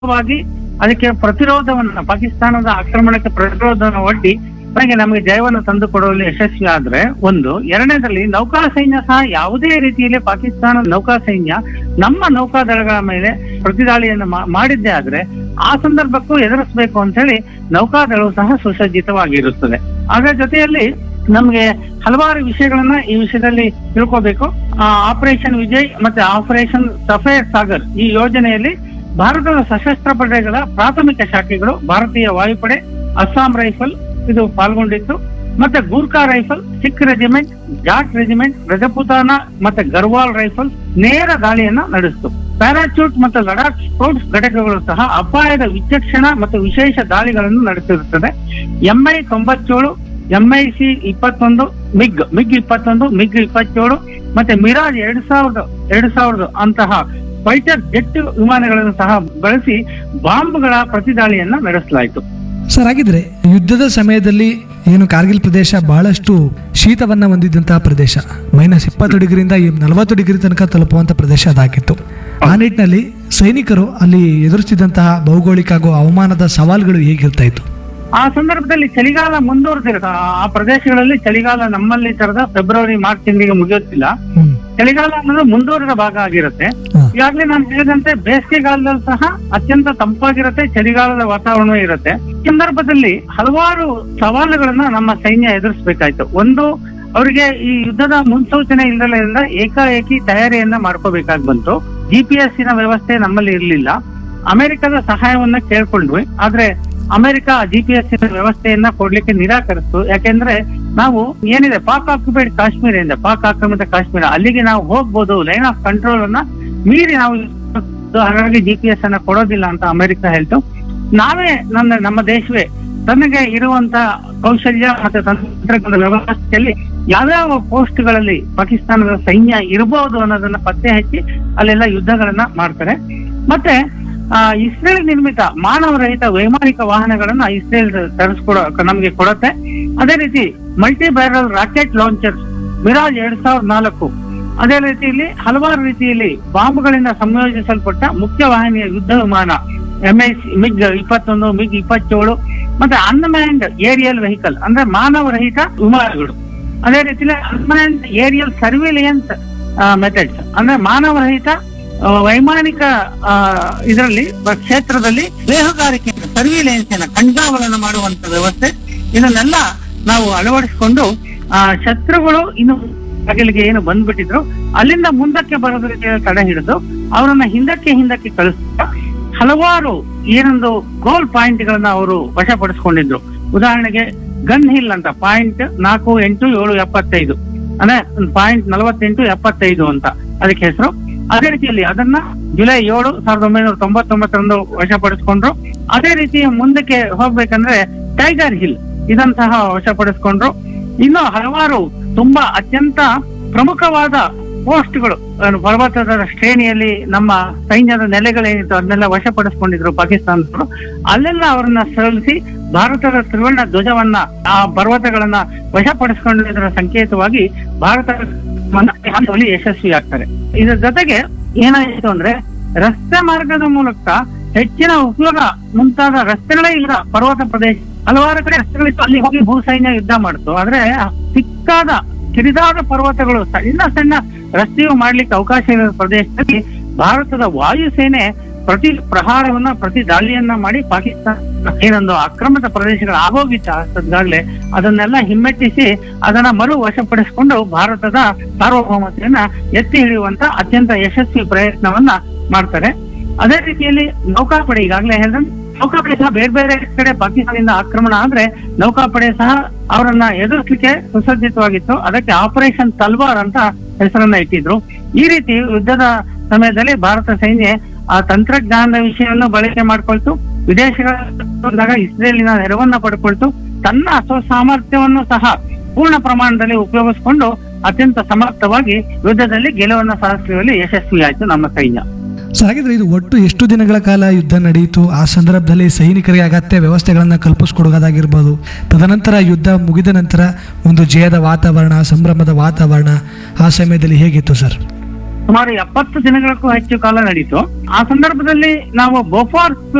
ವಾಗಿ ಅದಕ್ಕೆ ಪ್ರತಿರೋಧವನ್ನ ಪಾಕಿಸ್ತಾನದ ಆಕ್ರಮಣಕ್ಕೆ ಪ್ರತಿರೋಧವನ್ನು ಒಡ್ಡಿ ಕೊನೆಗೆ ನಮಗೆ ಜಯವನ್ನು ತಂದು ಕೊಡುವಲ್ಲಿ ಯಶಸ್ವಿ ಆದ್ರೆ ಒಂದು ಎರಡನೇದಲ್ಲಿ ನೌಕಾ ಸೈನ್ಯ ಸಹ ಯಾವುದೇ ರೀತಿಯಲ್ಲಿ ಪಾಕಿಸ್ತಾನದ ನೌಕಾ ಸೈನ್ಯ ನಮ್ಮ ನೌಕಾದಳಗಳ ಮೇಲೆ ಪ್ರತಿದಾಳಿಯನ್ನು ಮಾ- ಮಾಡಿದ್ದೇ ಆದ್ರೆ ಆ ಸಂದರ್ಭಕ್ಕೂ ಎದುರಿಸಬೇಕು ಅಂತ ಹೇಳಿ ನೌಕಾದಳವು ಸಹ ಸುಸಜ್ಜಿತವಾಗಿರುತ್ತದೆ ಅದರ ಜೊತೆಯಲ್ಲಿ ನಮ್ಗೆ ಹಲವಾರು ವಿಷಯಗಳನ್ನ ಈ ವಿಷಯದಲ್ಲಿ ತಿಳ್ಕೋಬೇಕು ಆಪರೇಷನ್ ವಿಜಯ್ ಮತ್ತೆ ಆಪರೇಷನ್ ಸಫೇರ್ ಸಾಗರ್ ಈ ಯೋಜನೆಯಲ್ಲಿ ಭಾರತದ ಸಶಸ್ತ್ರ ಪಡೆಗಳ ಪ್ರಾಥಮಿಕ ಶಾಖೆಗಳು ಭಾರತೀಯ ವಾಯುಪಡೆ ಅಸ್ಸಾಂ ರೈಫಲ್ ಇದು ಪಾಲ್ಗೊಂಡಿತ್ತು ಮತ್ತೆ Gurkha rifle Sikh regiment Jat regiment Rajputana ಮತ್ತೆ ಗರ್ವಾಲ್ ರೈಫಲ್ ನೇರ ದಾಳಿಯನ್ನ ನಡೆಸಿತು ಪ್ಯಾರಾಚೂಟ್ ಮತ್ತು ಲಡಾಖ್ ಸ್ಪೋರ್ಟ್ಸ್ ಘಟಕಗಳು ಸಹ ಅಪಾಯದ ವಿಚಕ್ಷಣ ಮತ್ತು ವಿಶೇಷ ದಾಳಿಗಳನ್ನು ನಡೆಸಿರುತ್ತದೆ ಎಂಐ ತೊಂಬತ್ತೇಳು ಎಂಐಸಿ ಇಪ್ಪತ್ತೊಂದು ಮಿಗ್ ಮಿಗ್ ಇಪ್ಪತ್ತೊಂದು ಮಿಗ್ ಇಪ್ಪತ್ತೇಳು ಮತ್ತೆ ಮಿರಾಜ್ ಎರಡ್ ಸಾವಿರದ ಎರಡ್ ಸಾವಿರದ ಅಂತಹ ಫೈಟರ್ ಜೆಟ್ ವಿಮಾನಗಳನ್ನು ಸಹ ಬಳಸಿ ಬಾಂಬ್ಗಳ ಪ್ರತಿದಾಳಿಯನ್ನ ನಡೆಸಲಾಯಿತು ಸರ್ ಹಾಗಿದ್ರೆ ಯುದ್ಧದ ಸಮಯದಲ್ಲಿ ಏನು ಕಾರ್ಗಿಲ್ ಪ್ರದೇಶ ಬಹಳಷ್ಟು ಶೀತವನ್ನ ಹೊಂದಿದ್ದಂತಹ ಪ್ರದೇಶ ಮೈನಸ್ ಇಪ್ಪತ್ತು ಡಿಗ್ರಿಯಿಂದ ಈ ನಲವತ್ತು ಡಿಗ್ರಿ ತನಕ ತಲುಪುವಂತ ಪ್ರದೇಶ ಅದಾಗಿತ್ತು ಆ ನಿಟ್ಟಿನಲ್ಲಿ ಸೈನಿಕರು ಅಲ್ಲಿ ಎದುರಿಸಿದಂತಹ ಭೌಗೋಳಿಕ ಹಾಗೂ ಹವಾಮಾನದ ಸವಾಲುಗಳು ಹೇಗಿರ್ತಾ ಇತ್ತು ಆ ಸಂದರ್ಭದಲ್ಲಿ ಚಳಿಗಾಲ ಮುಂದುವರೆದಿರುತ್ತೆ ಆ- ಆ ಪ್ರದೇಶಗಳಲ್ಲಿ ಚಳಿಗಾಲ ನಮ್ಮಲ್ಲಿ ತರದ ಫೆಬ್ರವರಿ ಮಾರ್ಚ್ ತಿಂಗಳಿಗೆ ಮುಗಿಯುತ್ತಿಲ್ಲ ಹ್ಮ್ ಚಳಿಗಾಲ ಅನ್ನೋದು ಮುಂದುವರೆದ ಭಾಗ ಆಗಿರುತ್ತೆ ಹಾ. ಈಗಾಗಲೇ ನಾನು ಹೇಳಿದಂತೆ ಬೇಸಿಗೆಗಾಲದಲ್ಲಿ ಸಹ ಅತ್ಯಂತ ತಂಪಾಗಿರುತ್ತೆ ಚಳಿಗಾಲದ ವಾತಾವರಣ ಇರುತ್ತೆ ಈ ಸಂದರ್ಭದಲ್ಲಿ ಹಲವಾರು ಸವಾಲುಗಳನ್ನ ನಮ್ಮ ಸೈನ್ಯ ಎದುರಿಸಬೇಕಾಯ್ತು ಒಂದು ಅವರಿಗೆ ಈ ಯುದ್ಧದ ಮುನ್ಸೂಚನೆ ಇಲ್ಲದರಿಂದ ಏಕಾಏಕಿ ತಯಾರಿಯನ್ನ ಮಾಡ್ಕೋಬೇಕಾಗಿ ಬಂತು ಜಿ ಪಿ ಎಸ್ ನ ವ್ಯವಸ್ಥೆ ನಮ್ಮಲ್ಲಿ ಇರಲಿಲ್ಲ ಅಮೆರಿಕದ ಸಹಾಯವನ್ನ ಕೇಳ್ಕೊಂಡ್ವಿ ಆದ್ರೆ ಅಮೆರಿಕ ಜಿ ಪಿ ಎಸ್ ವ್ಯವಸ್ಥೆಯನ್ನ ಕೊಡ್ಲಿಕ್ಕೆ ನಿರಾಕರಿಸ್ತು ಯಾಕೆಂದ್ರೆ ನಾವು ಏನಿದೆ ಪಾಕ್ ಆಕ್ಯುಪೈಡ್ ಕಾಶ್ಮೀರ ಇದೆ ಪಾಕ್ ಆಕ್ರಮಿತ ಕಾಶ್ಮೀರ ಅಲ್ಲಿಗೆ ನಾವು ಹೋಗ್ಬೋದು ಲೈನ್ ಆಫ್ ಕಂಟ್ರೋಲ್ ಅನ್ನ ಮೀರಿ ನಾವು ಹಾಗಾಗಿ ಜಿ ಪಿ ಎಸ್ ಅನ್ನ ಕೊಡೋದಿಲ್ಲ ಅಂತ ಅಮೆರಿಕ ಹೇಳ್ತು ನಾವೇ ನನ್ನ ನಮ್ಮ ದೇಶವೇ ತನಗೆ ಇರುವಂತ ಕೌಶಲ್ಯ ಮತ್ತೆ ತಂತ್ರಜ್ಞಾನದ ವ್ಯವಸ್ಥೆಯಲ್ಲಿ ಯಾವ್ಯಾವ ಪೋಸ್ಟ್ಗಳಲ್ಲಿ ಪಾಕಿಸ್ತಾನದ ಸೈನ್ಯ ಇರಬಹುದು ಅನ್ನೋದನ್ನ ಪತ್ತೆ ಹಚ್ಚಿ ಅಲ್ಲೆಲ್ಲ ಯುದ್ಧಗಳನ್ನ ಮಾಡ್ತಾರೆ ಮತ್ತೆ ಆ, ಇಸ್ರೇಲ್ ನಿರ್ಮಿತ ಮಾನವರಹಿತ ವೈಮಾನಿಕ ವಾಹನಗಳನ್ನ ಇಸ್ರೇಲ್ ತರಿಸ್ಕೊಡೋ ನಮಗೆ ಕೊಡುತ್ತೆ ಅದೇ ರೀತಿ multi barrel rocket launchers Mirage ಎರಡ್ ಸಾವಿರದ ನಾಲ್ಕು ಅದೇ ರೀತಿಯಲ್ಲಿ ಹಲವಾರು ರೀತಿಯಲ್ಲಿ ಬಾಂಬ್ಗಳಿಂದ ಸಂಯೋಜಿಸಲ್ಪಟ್ಟ ಮುಖ್ಯ ವಾಹಿನಿಯ ಯುದ್ಧ ವಿಮಾನ ಎಂಎಸ್ ಮಿಗ್ ಇಪ್ಪತ್ತೊಂದು ಮಿಗ್ ಇಪ್ಪತ್ತೇಳು ಮತ್ತೆ ಅನ್ಮ್ಯಾನ್ಡ್ ಏರಿಯಲ್ ವೆಹಿಕಲ್ ಅಂದ್ರೆ ಮಾನವರಹಿತ ವಿಮಾನಗಳು ಅದೇ ರೀತಿಯಲ್ಲಿ ಅನ್ಮ್ಯಾನ್ಡ್ ಏರಿಯಲ್ ಸರ್ವಿಲಿಯನ್ಸ್ ಮೆಥಡ್ಸ್ ಅಂದ್ರೆ ಮಾನವರಹಿತ ಆ, ವೈಮಾನಿಕ ಇದರಲ್ಲಿ ಕ್ಷೇತ್ರದಲ್ಲಿ ಬೇಹುಗಾರಿಕೆ ಸರ್ವಿಲೆನ್ಸ್ ಕಣ್ಗಾವಲನ್ನು ಮಾಡುವಂತ ವ್ಯವಸ್ಥೆ ಇದನ್ನೆಲ್ಲ ನಾವು ಅಳವಡಿಸಿಕೊಂಡು ಆ, ಶತ್ರುಗಳು ಇನ್ನು ಬಗಲಿಗೆ ಏನು ಬಂದ್ಬಿಟ್ಟಿದ್ರು ಅಲ್ಲಿಂದ ಮುಂದಕ್ಕೆ ಬರೋದಕ್ಕೆ ತಡೆ ಹಿಡಿದು ಅವರನ್ನ ಹಿಂದಕ್ಕೆ ಹಿಂದಕ್ಕೆ ಕಳಿಸ್ತಾ ಹಲವಾರು ಏನೊಂದು ಗೋಲ್ ಪಾಯಿಂಟ್ ಗಳನ್ನ ಅವರು ವಶಪಡಿಸ್ಕೊಂಡಿದ್ರು ಉದಾಹರಣೆಗೆ ಗನ್ ಹಿಲ್ ಅಂತ ಪಾಯಿಂಟ್ ನಾಲ್ಕು ಎಂಟು ಏಳು ಎಪ್ಪತ್ತೈದು ಅಂದ್ರೆ ಪಾಯಿಂಟ್ ನಲವತ್ತೆಂಟು ಎಪ್ಪತ್ತೈದು ಅಂತ ಅದಕ್ಕೆ ಹೆಸರು ಅದೇ ರೀತಿಯಲ್ಲಿ ಅದನ್ನ ಜುಲೈ ಏಳು ಸಾವಿರದ ಒಂಬೈನೂರ ತೊಂಬತ್ತೊಂಬತ್ತರಂದು ವಶಪಡಿಸ್ಕೊಂಡ್ರು ಅದೇ ರೀತಿ ಮುಂದಕ್ಕೆ ಹೋಗ್ಬೇಕಂದ್ರೆ ಟೈಗರ್ ಹಿಲ್ ಇದಂತಹ ವಶಪಡಿಸ್ಕೊಂಡ್ರು ಇನ್ನು ಹಲವಾರು ತುಂಬಾ ಅತ್ಯಂತ ಪ್ರಮುಖವಾದ ಪೋಸ್ಟ್ಗಳು ಏನು ಪರ್ವತದ ಶ್ರೇಣಿಯಲ್ಲಿ ನಮ್ಮ ಸೈನ್ಯದ ನೆಲೆಗಳೇನಿತ್ತು ಅದನ್ನೆಲ್ಲ ವಶಪಡಿಸ್ಕೊಂಡಿದ್ರು ಪಾಕಿಸ್ತಾನದವರು ಅಲ್ಲೆಲ್ಲ ಅವರನ್ನ ಸೋಲಿಸಿ ಭಾರತದ ತ್ರಿವರ್ಣ ಧ್ವಜವನ್ನ ಆ ಪರ್ವತಗಳನ್ನ ವಶಪಡಿಸಿಕೊಂಡಿದ್ದರ ಸಂಕೇತವಾಗಿ ಭಾರತ ಹಂತದಲ್ಲಿ ಯಶಸ್ವಿ ಆಗ್ತಾರೆ ಇದರ ಜೊತೆಗೆ ಏನಾಯಿತು ಅಂದ್ರೆ ರಸ್ತೆ ಮಾರ್ಗದ ಮೂಲಕ ಹೆಚ್ಚಿನ ಉಪಯೋಗ ಮುಂತಾದ ರಸ್ತೆಗಳೇ ಇಲ್ಲ ಪರ್ವತ ಪ್ರದೇಶ ಹಲವಾರು ಕಡೆ ರಸ್ತೆಗಳಿತ್ತು ಅಲ್ಲಿ ಹೋಗಿ ಭೂ ಸೈನ್ಯ ಯುದ್ಧ ಮಾಡ್ತು ಆದ್ರೆ ಸಿಕ್ಕಾದ ಕಿರಿದಾದ ಪರ್ವತಗಳು ಸಣ್ಣ ಸಣ್ಣ ರಸ್ತೆಯು ಮಾಡ್ಲಿಕ್ಕೆ ಅವಕಾಶ ಇರೋ ಪ್ರದೇಶದಲ್ಲಿ ಭಾರತದ ವಾಯುಸೇನೆ ಪ್ರತಿ ಪ್ರಹಾರವನ್ನ ಪ್ರತಿ ದಾಳಿಯನ್ನ ಮಾಡಿ ಪಾಕಿಸ್ತಾನ ಏನೊಂದು ಅಕ್ರಮದ ಪ್ರದೇಶಗಳು ಆಗೋಗಿತ್ತು ಅಷ್ಟೊತ್ತಿಗಾಗ್ಲೇ ಅದನ್ನೆಲ್ಲ ಹಿಮ್ಮೆಟ್ಟಿಸಿ ಅದನ್ನ ಮರು ವಶಪಡಿಸಿಕೊಂಡು ಭಾರತದ ಸಾರ್ವಭೌಮತೆಯನ್ನ ಎತ್ತಿ ಹಿಡಿಯುವಂತ ಅತ್ಯಂತ ಯಶಸ್ವಿ ಪ್ರಯತ್ನವನ್ನ ಮಾಡ್ತಾರೆ ಅದೇ ರೀತಿಯಲ್ಲಿ ನೌಕಾಪಡೆ ಈಗಾಗಲೇ ಹೇಳಿದಂತೆ ನೌಕಾಪಡೆ ಸಹ ಬೇರೆ ಬೇರೆ ಕಡೆ ಪಾಕಿಸ್ತಾನದಿಂದ ಆಕ್ರಮಣ ಆದ್ರೆ ನೌಕಾಪಡೆ ಸಹ ಅವರನ್ನ ಎದುರಿಸಲಿಕ್ಕೆ ಸುಸಜ್ಜಿತವಾಗಿತ್ತು ಅದಕ್ಕೆ ಆಪರೇಷನ್ ತಲ್ವಾರ್ ಅಂತ ಹೆಸರನ್ನ ಇಟ್ಟಿದ್ರು ಈ ರೀತಿ ಯುದ್ಧದ ಸಮಯದಲ್ಲಿ ಭಾರತ ಸೈನ್ಯ ಆ ತಂತ್ರಜ್ಞಾನದ ವಿಷಯವನ್ನು ಬಳಕೆ ಮಾಡ್ಕೊಳ್ತು ವಿದೇಶಗಳ ಇಸ್ರೇಲಿನ ನೆರವನ್ನ ಪಡ್ಕೊಳ್ತು ತನ್ನ ಸ್ವ ಸಾಮರ್ಥ್ಯವನ್ನು ಸಹ ಪೂರ್ಣ ಪ್ರಮಾಣದಲ್ಲಿ ಉಪಯೋಗಿಸಿಕೊಂಡು ಅತ್ಯಂತ ಸಮರ್ಥವಾಗಿ ಯುದ್ಧದಲ್ಲಿ ಗೆಲುವನ್ನು ಸಾಧಿಸುವಲ್ಲಿ ಯಶಸ್ವಿಯಾಯಿತು ನಮ್ಮ ಸೈನ್ಯ ಸರ್ ಹಾಗಿದ್ರೆ ಇದು ಒಟ್ಟು ಎಷ್ಟು ದಿನಗಳ ಕಾಲ ಯುದ್ಧ ನಡೆಯಿತು ಆ ಸಂದರ್ಭದಲ್ಲಿ ಸೈನಿಕರಿಗೆ ಅಗತ್ಯ ವ್ಯವಸ್ಥೆಗಳನ್ನು ಕಲ್ಪಿಸ್ಕೊಡೋದಾಗಿರ್ಬೋದು ತದನಂತರ ಯುದ್ಧ ಮುಗಿದ ನಂತರ ಒಂದು ಜಯದ ವಾತಾವರಣ ಸಂಭ್ರಮದ ವಾತಾವರಣ ಆ ಸಮಯದಲ್ಲಿ ಹೇಗಿತ್ತು ಸರ್ ಸುಮಾರು ಎಪ್ಪತ್ತು ದಿನಗಳಕ್ಕೂ ಹೆಚ್ಚು ಕಾಲ ನಡೀತು ಆ ಸಂದರ್ಭದಲ್ಲಿ ನಾವು ಬೋಫಾರ್ಸ್